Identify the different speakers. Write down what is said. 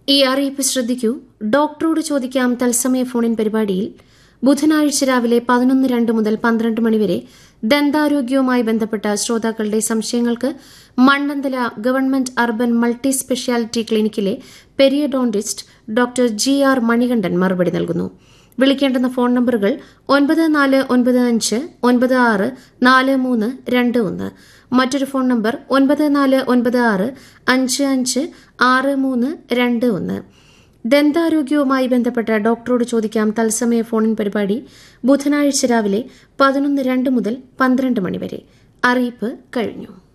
Speaker 1: ഈ അറിയിപ്പ് ശ്രദ്ധിക്കൂ ഡോക്ടറോട് ചോദിക്കാം തത്സമയ ഫോണിൻ പരിപാടിയിൽ ബുധനാഴ്ച രാവിലെ പതിനൊന്ന് രണ്ട് മുതൽ പന്ത്രണ്ട് മണിവരെ ദന്താരോഗ്യവുമായി ബന്ധപ്പെട്ട ശ്രോതാക്കളുടെ സംശയങ്ങൾക്ക് Mannanthala government urban multi speciality ക്ലിനിക്കിലെ periodontist doctor G R Manikandan മറുപടി നൽകുന്നു വിളിക്കേണ്ടുന്ന ഫോൺ നമ്പറുകൾ ഒൻപത് നാല് ഒൻപത് അഞ്ച് ഒൻപത് ആറ് നാല് മൂന്ന് രണ്ട് ഒന്ന് മറ്റൊരു ഫോൺ നമ്പർ ഒൻപത് നാല് ഒൻപത് ആറ് അഞ്ച് അഞ്ച് ആറ് മൂന്ന് രണ്ട് ഒന്ന് ദന്താരോഗ്യവുമായി ബന്ധപ്പെട്ട ഡോക്ടറോട് ചോദിക്കാം തത്സമയ ഫോണിൻ പരിപാടി ബുധനാഴ്ച രാവിലെ പതിനൊന്ന് രണ്ട് മുതൽ പന്ത്രണ്ട് മണിവരെ അറിയിപ്പ് കഴിഞ്ഞു